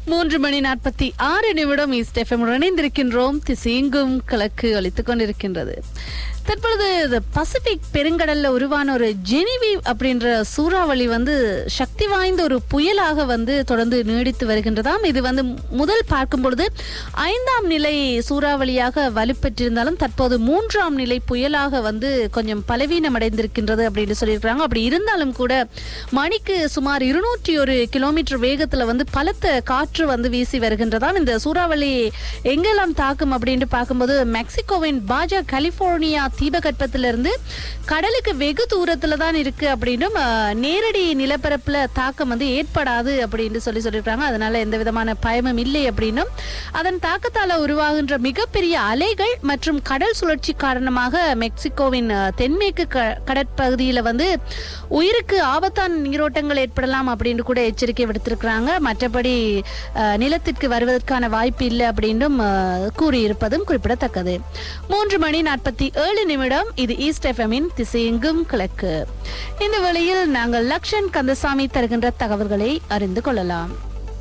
மூன்று மணி நாற்பத்தி ஆறு நிமிடம் ஈஸ்ட் எஃப்எம் இணைந்திருக்கின்றோம் திசையெங்கும் கிழக்கு அளித்துக் கொண்டிருக்கின்றது தற்பொழுது இந்த பசிபிக் பெருங்கடல்ல உருவான ஒரு ஜெனிவி அப்படின்ற சூறாவளி வந்து சக்தி வாய்ந்த ஒரு புயலாக வந்து தொடர்ந்து நீடித்து வருகின்றதாம் இது வந்து முதல் பார்க்கும் பொழுது ஐந்தாம் நிலை சூறாவளியாக வலுப்பெற்றிருந்தாலும் தற்போது மூன்றாம் நிலை புயலாக வந்து கொஞ்சம் பலவீனம் அடைந்திருக்கின்றது அப்படின்னு சொல்லியிருக்கிறாங்க அப்படி இருந்தாலும் கூட மணிக்கு சுமார் இருநூற்றி ஒரு கிலோமீட்டர் வேகத்துல வந்து பலத்த காற்று வந்து வீசி வருகின்றதாம் இந்த சூறாவளி எங்கெல்லாம் தாக்கும் அப்படின்னு பார்க்கும்போது மெக்சிகோவின் பாஜா கலிபோர்னியா தீபகற்பத்திலிருந்து கடலுக்கு வெகு தூரத்துல தான் இருக்கு அப்படின்னும் அஹ், நேரடி நிலப்பரப்புல தாக்கம் வந்து ஏற்படாது அப்படின்னு சொல்லி சொல்லியிருக்காங்க அதனால எந்த விதமான பயமும் இல்லை அப்படின்னும் அதன் தாக்கத்தால உருவாகின்ற மிகப்பெரிய அலைகள் மற்றும் கடல் சுழற்சி காரணமாக மெக்சிகோவின் அஹ், தென்மேற்கு க- கடற்பகுதியில வந்து உயிருக்கு ஆபத்தான நீரோட்டங்கள் ஏற்படலாம் அப்படின்னு கூட எச்சரிக்கை விடுத்திருக்கிறாங்க மற்றபடி அஹ், நிலத்திற்கு வருவதற்கான வாய்ப்பு இல்லை அப்படின்னும் அஹ், கூறியிருப்பதும் குறிப்பிடத்தக்கது மூன்று மணி நாற்பத்தி ஏழு நிமிடம் இது ஈஸ்ட் எஃப்எம்மின் திசையெங்கும் கிழக்கு இந்த வேளையில் நாங்கள் லக்ஷன் கந்தசாமி தருகின்ற தகவல்களை அறிந்து கொள்ளலாம்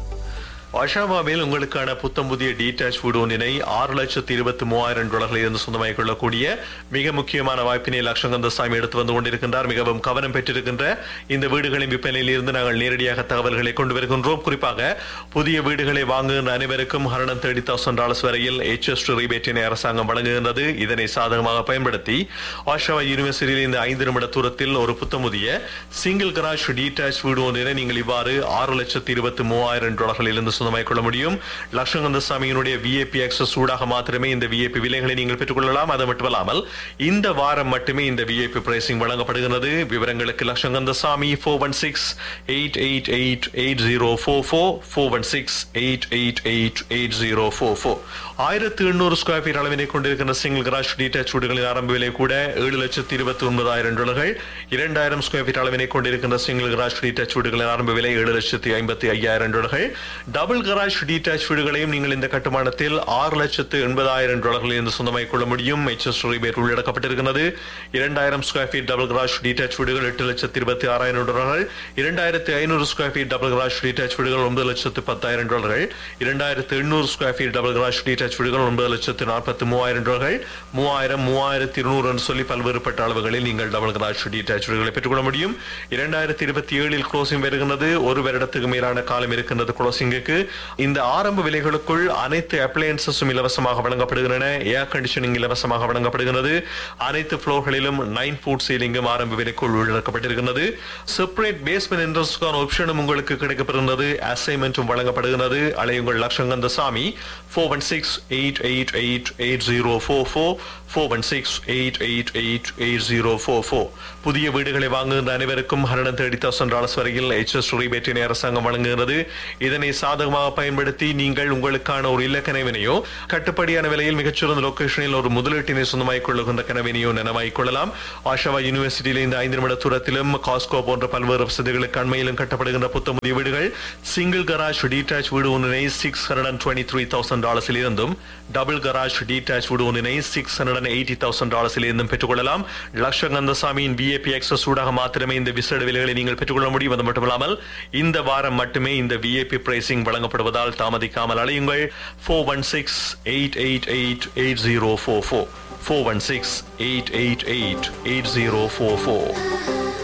அஷாவாவில் உங்களுக்கான புத்தம் புதிய டீடாச் வீடு ஒன்றினை ஆறு லட்சத்து இருபத்தி மூவாயிரம் டாலர்களில் இருந்து சொந்தமாகிக் கொள்ளக்கூடிய மிக முக்கியமான வாய்ப்பினை லட்சங்கந்த சாமி எடுத்து வந்து கொண்டிருக்கின்றார் மிகவும் கவனம் பெற்றிருக்கின்ற இந்த வீடுகளின் விற்பனையில் இருந்து நாங்கள் நேரடியாக தகவல்களை கொண்டு வருகின்றோம் குறிப்பாக புதிய வீடுகளை வாங்குகின்ற அனைவருக்கும் ஹரணம் தேர்ட்டி தௌசண்ட் டாலர்ஸ் வரையில் ஹெச்எஸ் ரீபேட்டினை அரசாங்கம் வழங்குகின்றது இதனை சாதகமாக பயன்படுத்தி ஆஷாவா யூனிவர்சிட்டியில் இந்த ஐந்து நிமிட தூரத்தில் ஒரு புத்தமுதிய சிங்கிள் கராஜ் டீடாச் வீடு ஒன்றினை நீங்கள் இவ்வாறு ஆறு லட்சத்து இருபத்தி மூவாயிரம் டாலர்களில் இருந்து சொந்தமாக்கிக் கொள்ள முடியும் லட்சங்கந்த சாமியினுடைய விஏபி ஆக்சஸ் ஊடாக மாத்திரமே இந்த விஏபி விலைகளை நீங்கள் பெற்றுக்கொள்ளலாம் அது மட்டுமல்லாமல் இந்த வாரம் மட்டுமே இந்த விஏபி பிரைசிங் வழங்கப்படுகிறது விவரங்களுக்கு Latchakanda Sami four one six eight eight eight eight zero four four four one six eight eight eight eight zero four four ஆயிரத்து எண்ணூறு ஸ்கொயர் ஃபீட் அளவினை கொண்டிருக்கின்ற சிங்கிள் கிராஷ் டீடாச் வீடுகளின் ஆரம்ப விலை கூட ஏழு லட்சத்து இருபத்தி ஒன்பதாயிரம் டாலர்கள் இரண்டாயிரம் ஸ்கொயர் ஃபீட் அளவினை கொண்டிருக்கின்ற சிங்கிள் கிராஷ் டீடாச் வீடுகளின் ஆரம்ப விலை ஏழு லட்சத்து ஐம்பத்தி ஐயாயிரம் டாலர்கள் டபுள் கராஜ் டீடாச் வீடுகளையும் நீங்கள் இந்த கட்டுமானத்தில் ஆறு லட்சத்து எண்பதாயிரம் டாலர்களில் இருந்து சொந்தமாக்கிக் கொள்ள முடியும் எச்எஸ் ரிபேட் உள்ளடக்கப்பட்டிருக்கிறது இரண்டாயிரம் square feet double garage detached வீடுகள் எட்டு லட்சத்து இருபத்தி ஆறாயிரம் டாலர்கள் இரண்டாயிரத்து ஐநூறு square feet double garage detached வீடுகள் ஒன்பது லட்சத்து பத்தாயிரம் டாலர்கள் இரண்டாயிரத்து எண்ணூறு square feet double garage detached வீடுகள் ஒன்பது லட்சத்து நாற்பத்தி மூவாயிரம் டாலர்கள் மூவாயிரம் மூவாயிரத்தி இருநூறு என்று சொல்லி பல்வேறுபட்ட அளவுகளில் நீங்கள் டபுள் கராஜ் டீடாச் வீடுகளை பெற்றுக்கொள்ள முடியும் இரண்டாயிரத்தி இருபத்தி ஏழில் க்ளோசிங் வருகின்றது ஒரு வருடத்துக்கு மேலான காலம் இருக்கின்றது க்ளோசிங்குக்கு இந்த ஆரம்ப விலைகளுக்குள் அனைத்து அப்ளையன்சஸும் இலவசமாக வழங்கப்படுகின்றன ஏர் கண்டிஷனிங் இலவசமாக வழங்கப்படுகிறது அனைத்து ஃப்ளோர்களிலும் நைன் ஃபுட் சீலிங்கும் ஆரம்ப விலைக்குள் உள்ளடக்கப்பட்டிருக்கிறது செப்பரேட் பேஸ்மெண்ட் இன்ட்ரெஸ்டுக்கான ஆப்ஷனும் உங்களுக்கு கிடைக்கப்படுகிறது அசைன்மெண்ட்டும் வழங்கப்படுகிறது அலையுங்கள் Latchakanda Sami four one six eight eight eight eight zero four four four one six eight eight eight eight zero four four புதிய வீடுகளை வாங்குகின்ற அனைவருக்கும் ஹண்ட்ரட் தேர்ட்டி தௌசண்ட் டாலர்ஸ் வரையில் ஹெச்எஸ் ரீபேட்டினை அரசாங்கம் வழங்குகிறது இதனை சாதகமாக பயன்படுத்தி நீங்கள் உங்களுக்கான ஒரு இல்ல கனவினையோ கட்டுப்படியான விலையில் மிகச்சிறந்த லொகேஷனில் ஒரு முதலீட்டினை சொந்தமாக்கிக் கொள்ளுகின்ற கனவினையோ நனவாக்கிக் கொள்ளலாம் ஆஷாவா யூனிவர்சிட்டியில் இந்த ஐந்து நிமிட தூரத்திலும் காஸ்கோ போன்ற பல்வேறு வசதிகளுக்கு அண்மையிலும் கட்டப்படுகின்ற புத்த புதிய வீடுகள் சிங்கிள் கராஜ் டீடாச் வீடு ஒன்றினை six hundred and twenty three thousand டாலர்ஸில் இருந்தும் டபுள் கராஜ் டீடாச் வீடு ஒன்றினை six hundred and eighty thousand டாலர்ஸில் இருந்தும் பெற்றுக்கொள்ளலாம் லட்சங்கந்தசாமியின் விஏபி எக்ஸஸ் ஊடாக மாத்திரமே இந்த விசேட விலைகளை நீங்கள் பெற்றுக்கொள்ள முடியும் அது மட்டுமல்லாமல் இந்த வாரம் மட்டுமே இந்த விஏபி பிரைசிங் வழங்கப்படுவதால் தாமதிக்காமல் அழையுங்கள் four one six eight eight eight eight zero four four four one six eight eight eight eight zero four four